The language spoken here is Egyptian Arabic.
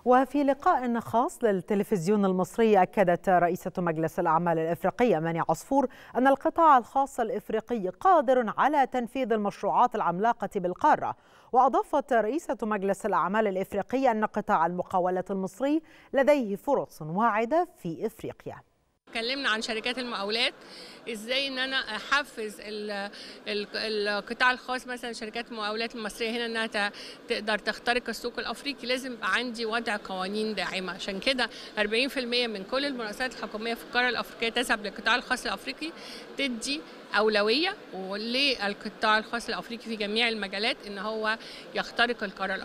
وفي لقاء خاص للتلفزيون المصري أكدت رئيسة مجلس الأعمال الإفريقية ماني عصفور أن القطاع الخاص الإفريقي قادر على تنفيذ المشروعات العملاقة بالقارة وأضافت رئيسة مجلس الأعمال الإفريقي أن قطاع المقاولة المصري لديه فرص واعدة في إفريقيا اتكلمنا عن شركات المقاولات ازاي ان انا احفز القطاع الخاص مثلا شركات المقاولات المصريه هنا انها تقدر تخترق السوق الافريقي لازم يبقى عندي وضع قوانين داعمه عشان كده 40% من كل المؤسسات الحكوميه في القاره الافريقيه تذهب للقطاع الخاص الافريقي تدي اولويه للقطاع الخاص الافريقي في جميع المجالات ان هو يخترق القاره الافريقيه